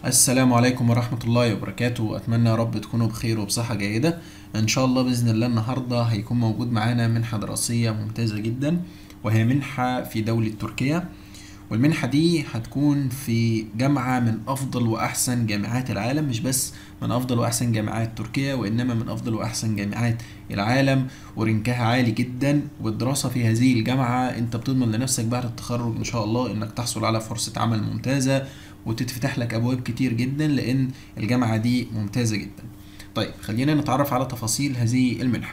السلام عليكم ورحمة الله وبركاته أتمنى يا رب تكونوا بخير وبصحة جيدة إن شاء الله بإذن الله النهاردة هيكون موجود معانا منحة دراسية ممتازة جدا وهي منحة في دولة تركيا والمنحة دي هتكون في جامعة من أفضل وأحسن جامعات العالم مش بس من أفضل وأحسن جامعات تركيا وإنما من أفضل وأحسن جامعات العالم ورنكها عالي جدا والدراسة في هذه الجامعة أنت بتضمن لنفسك بعد التخرج إن شاء الله إنك تحصل على فرصة عمل ممتازة وتتفتح لك أبواب كتير جدا لأن الجامعة دي ممتازة جدا طيب خلينا نتعرف على تفاصيل هذه المنحة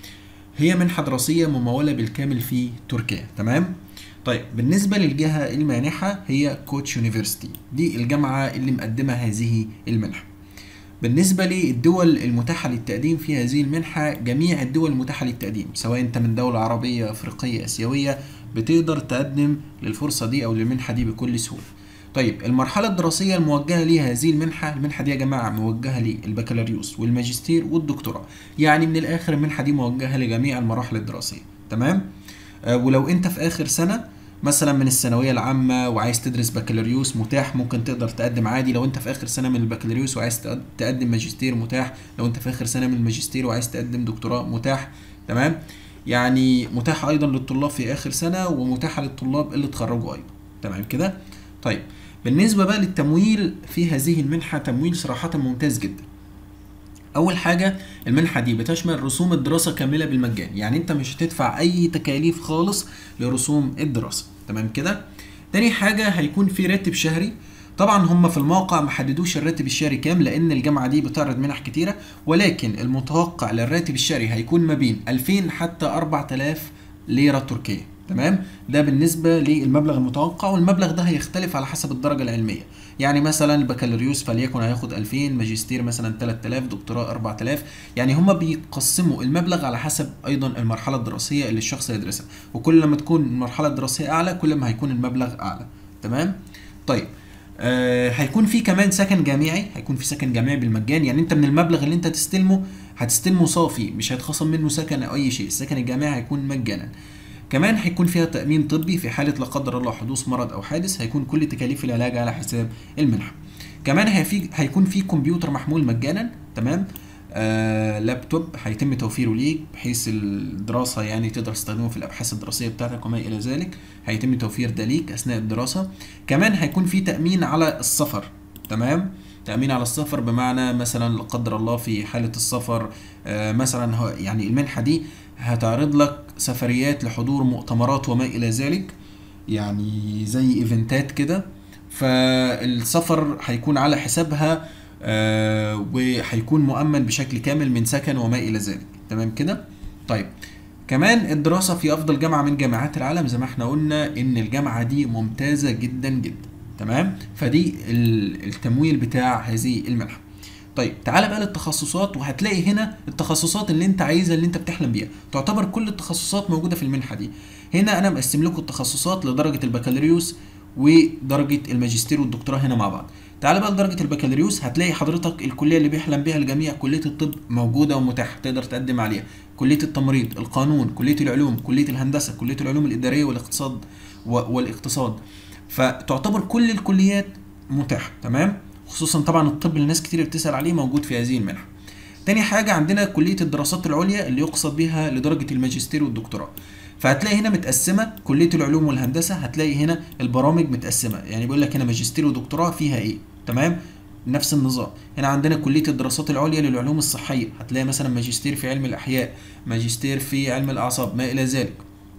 هي منحة دراسية ممولة بالكامل في تركيا تمام طيب بالنسبة للجهة المانحة هي كوتش يونيفرسيتي دي الجامعة اللي مقدمة هذه المنحة بالنسبة للدول المتاحة للتقديم في هذه المنحة جميع الدول المتاحة للتقديم سواء انت من دولة عربية افريقية اسيوية بتقدر تقدم للفرصة دي او للمنحة دي بكل سهولة طيب المرحلة الدراسية الموجهة لهذه المنحة المنحة دي يا جماعة موجهة للبكالوريوس والماجستير والدكتوراه يعني من الآخر المنحة دي موجهة لجميع المراحل الدراسية تمام آه ولو انت في آخر سنة مثلا من الثانوية العامة وعايز تدرس بكالوريوس متاح ممكن تقدر تقدم عادي لو انت في آخر سنة من البكالوريوس وعايز تقدم ماجستير متاح لو انت في آخر سنة من الماجستير وعايز تقدم دكتوراه متاح تمام يعني متاح أيضا للطلاب في آخر سنة ومتاحة للطلاب اللي اتخرجوا أيضا تمام كده طيب بالنسبة بقى للتمويل في هذه المنحة تمويل صراحة ممتاز جدا أول حاجة المنحة دي بتشمل رسوم الدراسة كاملة بالمجان يعني أنت مش هتدفع أي تكاليف خالص لرسوم الدراسة تمام كده تاني حاجة هيكون في راتب شهري طبعا هم في الموقع ما حددوش الراتب الشهري كام لان الجامعه دي بتعرض منح كتيره ولكن المتوقع للراتب الشهري هيكون ما بين 2000 حتى 4000 ليره تركيه تمام ده بالنسبه للمبلغ المتوقع والمبلغ ده هيختلف على حسب الدرجه العلميه يعني مثلا البكالوريوس فليكن هياخد 2000 ماجستير مثلا 3000 دكتوراه 4000 يعني هم بيقسموا المبلغ على حسب ايضا المرحله الدراسيه اللي الشخص هيدرسها وكل لما تكون المرحله الدراسيه اعلى كل ما هيكون المبلغ اعلى تمام طيب آه هيكون في كمان سكن جامعي هيكون في سكن جامعي بالمجان يعني انت من المبلغ اللي انت تستلمه هتستلمه صافي مش هيتخصم منه سكن او اي شيء السكن الجامعي هيكون مجانا كمان هيكون فيها تأمين طبي في حالة لا قدر الله حدوث مرض أو حادث هيكون كل تكاليف العلاج على حساب المنحة. كمان هيفي هيكون في كمبيوتر محمول مجانا تمام آه لابتوب هيتم توفيره ليك بحيث الدراسة يعني تقدر تستخدمه في الأبحاث الدراسية بتاعتك وما إلى ذلك هيتم توفير ده ليك أثناء الدراسة كمان هيكون في تأمين على السفر تمام تأمين على السفر بمعنى مثلا لا قدر الله في حالة السفر آه مثلا يعني المنحة دي هتعرض لك سفريات لحضور مؤتمرات وما الى ذلك يعني زي ايفنتات كده فالسفر هيكون على حسابها آه وهيكون مؤمن بشكل كامل من سكن وما الى ذلك تمام كده طيب كمان الدراسة في أفضل جامعة من جامعات العالم زي ما احنا قلنا إن الجامعة دي ممتازة جدا جدا تمام فدي التمويل بتاع هذه المنحة طيب تعالى بقى للتخصصات وهتلاقي هنا التخصصات اللي انت عايزها اللي انت بتحلم بيها تعتبر كل التخصصات موجوده في المنحه دي هنا انا مقسم لكم التخصصات لدرجه البكالوريوس ودرجه الماجستير والدكتوراه هنا مع بعض تعالى بقى لدرجه البكالوريوس هتلاقي حضرتك الكليه اللي بيحلم بها الجميع كليه الطب موجوده ومتاحه تقدر تقدم عليها كليه التمريض القانون كليه العلوم كليه الهندسه كليه العلوم الاداريه والاقتصاد والاقتصاد فتعتبر كل الكليات متاحه تمام خصوصا طبعا الطب اللي ناس كتير بتسال عليه موجود في هذه المنحه تاني حاجة عندنا كلية الدراسات العليا اللي يقصد بها لدرجة الماجستير والدكتوراه فهتلاقي هنا متقسمة كلية العلوم والهندسة هتلاقي هنا البرامج متقسمة يعني بيقول لك هنا ماجستير ودكتوراه فيها ايه تمام نفس النظام هنا عندنا كلية الدراسات العليا للعلوم الصحية هتلاقي مثلا ماجستير في علم الأحياء ماجستير في علم الأعصاب ما إلى ذلك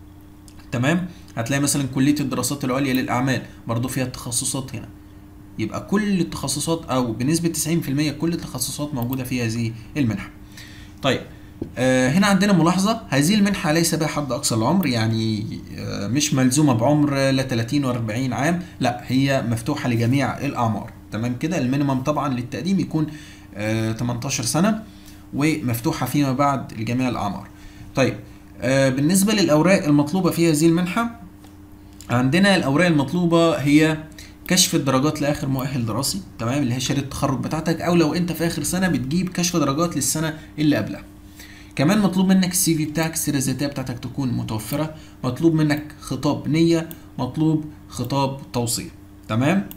تمام هتلاقي مثلا كلية الدراسات العليا للأعمال برضو فيها التخصصات هنا يبقى كل التخصصات او بنسبه 90% كل التخصصات موجوده في هذه المنحه. طيب آه هنا عندنا ملاحظه هذه المنحه ليس بها حد اقصى العمر يعني آه مش ملزومه بعمر لا 30 و 40 عام لا هي مفتوحه لجميع الاعمار تمام كده المينيمم طبعا للتقديم يكون آه 18 سنه ومفتوحه فيما بعد لجميع الاعمار. طيب آه بالنسبه للاوراق المطلوبه في هذه المنحه عندنا الاوراق المطلوبه هي كشف الدرجات لاخر مؤهل دراسي تمام اللي هي شهاده التخرج بتاعتك او لو انت في اخر سنه بتجيب كشف درجات للسنه اللي قبلها كمان مطلوب منك السي في بتاعك السيره الذاتيه بتاعتك تكون متوفره مطلوب منك خطاب نيه مطلوب خطاب توصيه تمام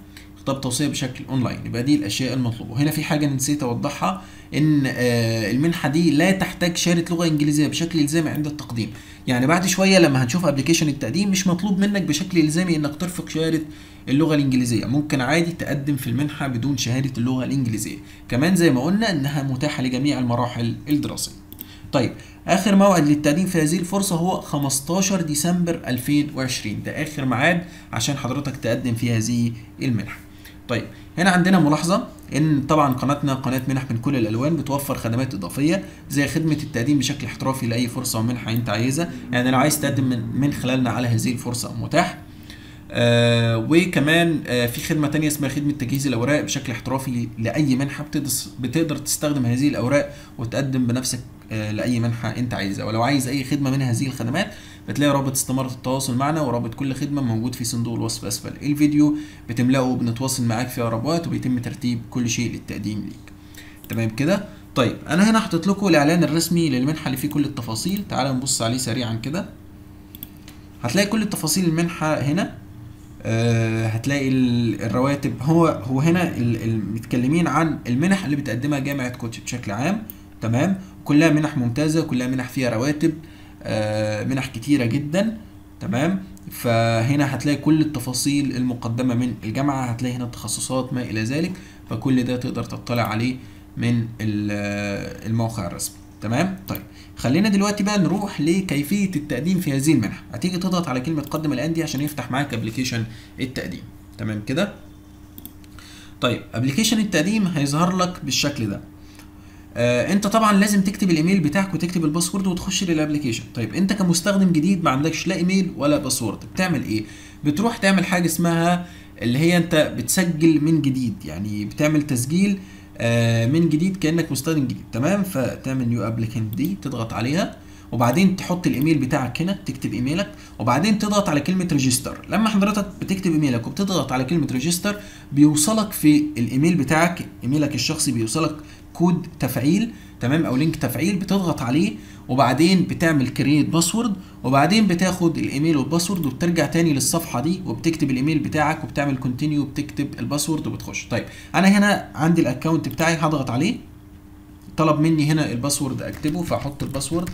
خطاب توصيه بشكل اونلاين يبقى دي الاشياء المطلوبه هنا في حاجه نسيت اوضحها ان آه المنحه دي لا تحتاج شهاده لغه انجليزيه بشكل الزامي عند التقديم يعني بعد شويه لما هنشوف ابلكيشن التقديم مش مطلوب منك بشكل الزامي انك ترفق شهاده اللغه الانجليزيه ممكن عادي تقدم في المنحه بدون شهاده اللغه الانجليزيه كمان زي ما قلنا انها متاحه لجميع المراحل الدراسيه طيب اخر موعد للتقديم في هذه الفرصه هو 15 ديسمبر 2020 ده اخر ميعاد عشان حضرتك تقدم في هذه المنحه طيب هنا عندنا ملاحظه ان طبعا قناتنا قناه منح من كل الالوان بتوفر خدمات اضافيه زي خدمه التقديم بشكل احترافي لاي فرصه ومنحه انت عايزها يعني لو عايز تقدم من, من خلالنا على هذه الفرصه متاح آه وكمان آه في خدمه تانية اسمها خدمه تجهيز الاوراق بشكل احترافي لاي منحه بتقدر تستخدم هذه الاوراق وتقدم بنفسك آه لاي منحه انت عايزها ولو عايز اي خدمه من هذه الخدمات بتلاقي رابط استمارة التواصل معنا ورابط كل خدمة موجود في صندوق الوصف أسفل الفيديو بتملأه وبنتواصل معاك في أقرب وقت وبيتم ترتيب كل شيء للتقديم ليك تمام كده طيب أنا هنا حطيت لكم الإعلان الرسمي للمنحة اللي فيه كل التفاصيل تعالوا نبص عليه سريعا كده هتلاقي كل التفاصيل المنحة هنا آه هتلاقي الرواتب هو هو هنا المتكلمين عن المنح اللي بتقدمها جامعة كوتش بشكل عام تمام كلها منح ممتازة كلها منح فيها رواتب آه منح كتيرة جدا تمام فهنا هتلاقي كل التفاصيل المقدمة من الجامعة هتلاقي هنا التخصصات ما إلى ذلك فكل ده تقدر تطلع عليه من الموقع الرسمي تمام طيب خلينا دلوقتي بقى نروح لكيفيه التقديم في هذه المنحه هتيجي تضغط على كلمه قدم الان دي عشان يفتح معاك ابلكيشن التقديم تمام كده طيب ابلكيشن التقديم هيظهر لك بالشكل ده آه انت طبعا لازم تكتب الايميل بتاعك وتكتب الباسورد وتخش للابلكيشن طيب انت كمستخدم جديد ما عندكش لا ايميل ولا باسورد بتعمل ايه بتروح تعمل حاجه اسمها اللي هي انت بتسجل من جديد يعني بتعمل تسجيل آه من جديد كانك مستخدم جديد تمام فتعمل نيو ابلكنت دي تضغط عليها وبعدين تحط الايميل بتاعك هنا تكتب ايميلك وبعدين تضغط على كلمه ريجستر لما حضرتك بتكتب ايميلك وبتضغط على كلمه ريجستر بيوصلك في الايميل بتاعك ايميلك الشخصي بيوصلك كود تفعيل تمام او لينك تفعيل بتضغط عليه وبعدين بتعمل كرييت باسورد وبعدين بتاخد الايميل والباسورد وبترجع تاني للصفحه دي وبتكتب الايميل بتاعك وبتعمل كونتينيو وبتكتب الباسورد وبتخش طيب انا هنا عندي الاكونت بتاعي هضغط عليه طلب مني هنا الباسورد اكتبه فاحط الباسورد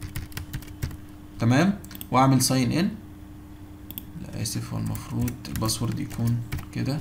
تمام واعمل ساين ان لا اسف هو المفروض الباسورد يكون كده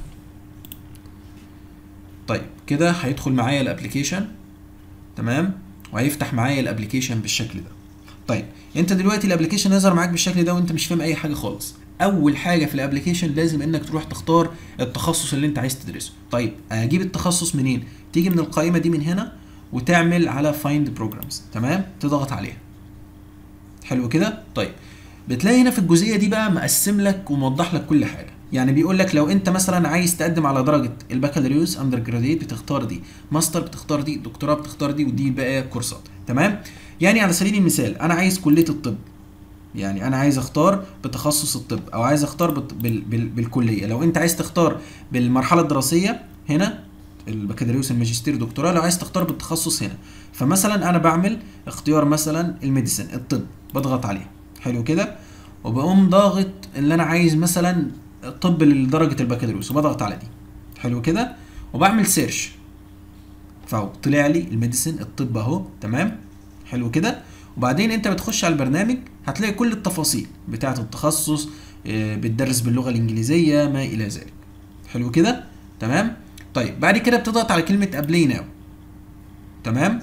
طيب كده هيدخل معايا الابلكيشن تمام وهيفتح معايا الابلكيشن بالشكل ده طيب انت دلوقتي الابلكيشن يظهر معاك بالشكل ده وانت مش فاهم اي حاجه خالص اول حاجه في الابلكيشن لازم انك تروح تختار التخصص اللي انت عايز تدرسه طيب اجيب التخصص منين تيجي من القائمه دي من هنا وتعمل على فايند بروجرامز تمام تضغط عليها حلو كده طيب بتلاقي هنا في الجزئيه دي بقى مقسم لك وموضح لك كل حاجه يعني بيقول لك لو انت مثلا عايز تقدم على درجه البكالوريوس اندر جراديت بتختار دي ماستر بتختار دي دكتوراه بتختار دي ودي بقى كورسات تمام يعني على سبيل المثال انا عايز كليه الطب يعني انا عايز اختار بتخصص الطب او عايز اختار بال بال بالكليه لو انت عايز تختار بالمرحله الدراسيه هنا البكالوريوس الماجستير دكتوراه لو عايز تختار بالتخصص هنا فمثلا انا بعمل اختيار مثلا الميديسن الطب بضغط عليه حلو كده وبقوم ضاغط اللي انا عايز مثلا طب لدرجه البكالوريوس وبضغط على دي حلو كده وبعمل سيرش فهو طلع لي الميديسن الطب اهو تمام حلو كده وبعدين انت بتخش على البرنامج هتلاقي كل التفاصيل بتاعه التخصص بتدرس باللغه الانجليزيه ما الى ذلك حلو كده تمام طيب بعد كده بتضغط على كلمه ابلاي ناو تمام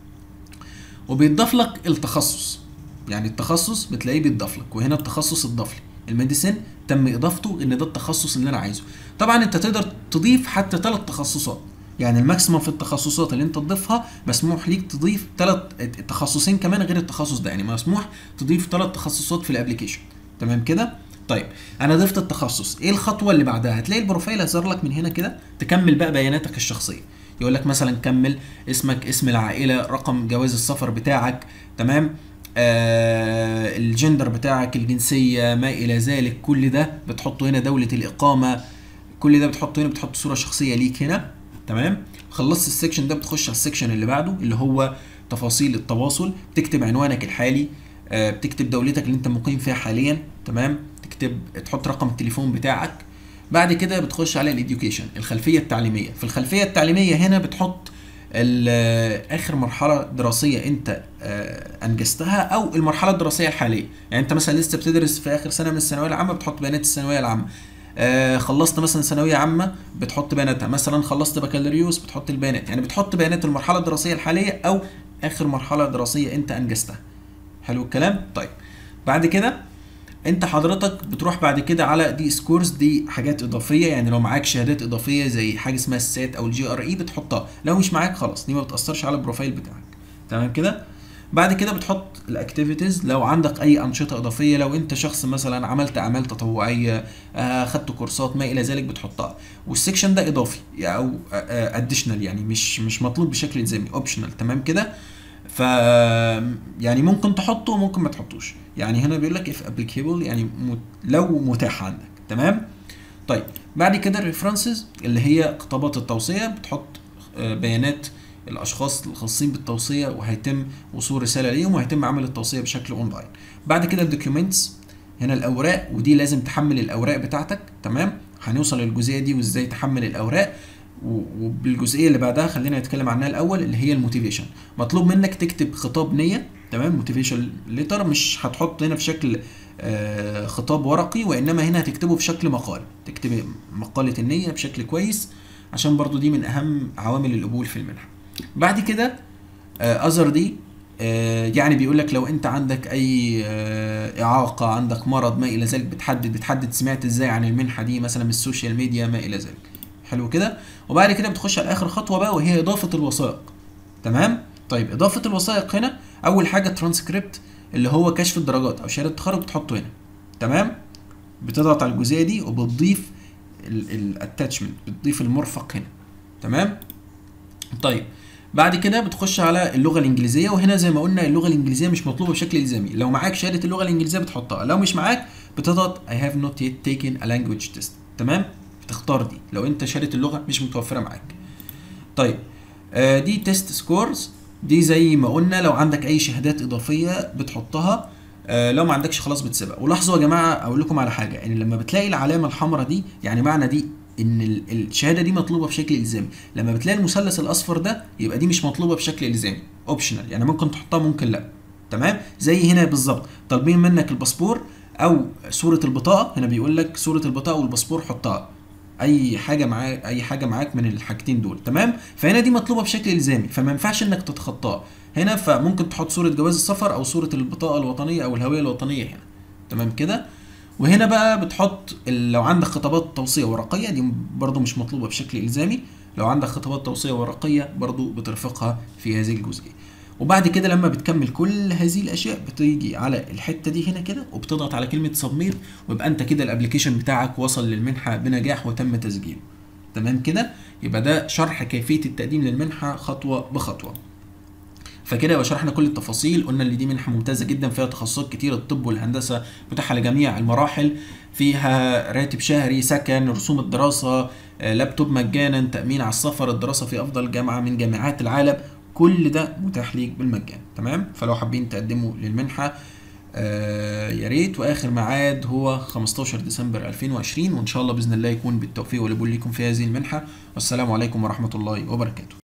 وبيضاف لك التخصص يعني التخصص بتلاقيه بيتضاف لك وهنا التخصص اتضاف لي الميديسن تم اضافته ان ده التخصص اللي انا عايزه طبعا انت تقدر تضيف حتى ثلاث تخصصات يعني الماكسيمم في التخصصات اللي انت تضيفها مسموح ليك تضيف ثلاث تخصصين كمان غير التخصص ده يعني مسموح تضيف ثلاث تخصصات في الابلكيشن تمام كده طيب انا ضفت التخصص ايه الخطوه اللي بعدها هتلاقي البروفايل هيظهر لك من هنا كده تكمل بقى بياناتك الشخصيه يقول لك مثلا كمل اسمك اسم العائله رقم جواز السفر بتاعك تمام آه الجندر بتاعك الجنسيه ما الى ذلك كل ده بتحطه هنا دوله الاقامه كل ده بتحطه هنا بتحط صوره شخصيه ليك هنا تمام خلصت السكشن ده بتخش على السكشن اللي بعده اللي هو تفاصيل التواصل تكتب عنوانك الحالي آه بتكتب دولتك اللي انت مقيم فيها حاليا تمام تكتب تحط رقم التليفون بتاعك بعد كده بتخش على الاديوكيشن الخلفيه التعليميه في الخلفيه التعليميه هنا بتحط ال- اخر مرحله دراسيه انت آه، انجزتها او المرحله الدراسيه الحاليه يعني انت مثلا لسه بتدرس في اخر سنه من الثانويه العامه بتحط بيانات الثانويه العامه آه، خلصت مثلا ثانويه عامه بتحط بياناتها مثلا خلصت بكالوريوس بتحط البيانات يعني بتحط بيانات المرحله الدراسيه الحاليه او اخر مرحله دراسيه انت انجزتها حلو الكلام طيب بعد كده انت حضرتك بتروح بعد كده على دي سكورز دي حاجات اضافيه يعني لو معاك شهادات اضافيه زي حاجه اسمها السات او الجي ار اي بتحطها لو مش معاك خلاص دي ما بتاثرش على البروفايل بتاعك تمام كده بعد كده بتحط الاكتيفيتيز لو عندك اي انشطه اضافيه لو انت شخص مثلا عملت اعمال تطوعيه آه، خدت كورسات ما الى ذلك بتحطها والسكشن ده اضافي يعني او اديشنال يعني مش مش مطلوب بشكل الزامي اوبشنال تمام كده ف يعني ممكن تحطه وممكن ما تحطوش يعني هنا بيقول لك if applicable يعني مت... لو متاح عندك تمام طيب بعد كده الريفرنسز اللي هي خطابات التوصيه بتحط آه، بيانات الاشخاص الخاصين بالتوصيه وهيتم وصول رساله ليهم وهيتم عمل التوصيه بشكل اونلاين بعد كده الدوكيومنتس هنا الاوراق ودي لازم تحمل الاوراق بتاعتك تمام هنوصل للجزئيه دي وازاي تحمل الاوراق و- وبالجزئيه اللي بعدها خلينا نتكلم عنها الاول اللي هي الموتيفيشن مطلوب منك تكتب خطاب نيه تمام موتيفيشن ليتر مش هتحط هنا في شكل آه، خطاب ورقي وانما هنا هتكتبه في شكل مقال تكتب مقاله النيه بشكل كويس عشان برضو دي من اهم عوامل القبول في المنحه بعد كده اذر دي آه، يعني بيقول لك لو انت عندك اي آه، اعاقه عندك مرض ما الى ذلك بتحدد بتحدد سمعت ازاي عن المنحه دي مثلا من السوشيال ميديا ما الى ذلك حلو كده وبعد كده بتخش على اخر خطوه بقى وهي اضافه الوثائق تمام طيب اضافه الوثائق هنا اول حاجه ترانسكريبت اللي هو كشف الدرجات او شهاده التخرج بتحطه هنا تمام بتضغط على الجزئيه دي وبتضيف الاتاتشمنت بتضيف المرفق هنا تمام طيب بعد كده بتخش على اللغه الانجليزيه وهنا زي ما قلنا اللغه الانجليزيه مش مطلوبه بشكل الزامي لو معاك شهاده اللغه الانجليزيه بتحطها لو مش معاك بتضغط I have not yet taken a language test تمام بتختار دي لو انت شهاده اللغه مش متوفره معاك طيب آه دي تيست سكورز دي زي ما قلنا لو عندك اي شهادات اضافيه بتحطها آه لو ما عندكش خلاص بتسيبها ولاحظوا يا جماعه اقول لكم على حاجه ان لما بتلاقي العلامه الحمراء دي يعني معنى دي ان ال- الشهاده دي مطلوبه بشكل الزامي لما بتلاقي المثلث الاصفر ده يبقى دي مش مطلوبه بشكل الزامي اوبشنال يعني ممكن تحطها ممكن لا تمام زي هنا بالظبط طالبين منك الباسبور او صوره البطاقه هنا بيقول لك صوره البطاقه والباسبور حطها اي حاجه معاك اي حاجه معاك من الحاجتين دول تمام فهنا دي مطلوبه بشكل الزامي فما ينفعش انك تتخطاها هنا فممكن تحط صوره جواز السفر او صوره البطاقه الوطنيه او الهويه الوطنيه هنا تمام كده وهنا بقى بتحط ال- لو عندك خطابات توصيه ورقيه دي برضو مش مطلوبه بشكل الزامي لو عندك خطابات توصيه ورقيه برضو بترفقها في هذه الجزئيه وبعد كده لما بتكمل كل هذه الاشياء بتيجي على الحته دي هنا كده وبتضغط على كلمه سبميت ويبقى انت كده الابلكيشن بتاعك وصل للمنحه بنجاح وتم تسجيله تمام كده يبقى ده شرح كيفيه التقديم للمنحه خطوه بخطوه فكده يبقى شرحنا كل التفاصيل قلنا ان دي منحه ممتازه جدا فيها تخصصات كتير الطب والهندسه متاحه لجميع المراحل فيها راتب شهري سكن رسوم الدراسه آه، لابتوب مجانا تامين على السفر الدراسه في افضل جامعه من جامعات العالم كل ده متاح ليك بالمجان تمام فلو حابين تقدموا للمنحه آه يا ريت واخر ميعاد هو 15 ديسمبر 2020 وان شاء الله باذن الله يكون بالتوفيق والقبول ليكم في هذه المنحه والسلام عليكم ورحمه الله وبركاته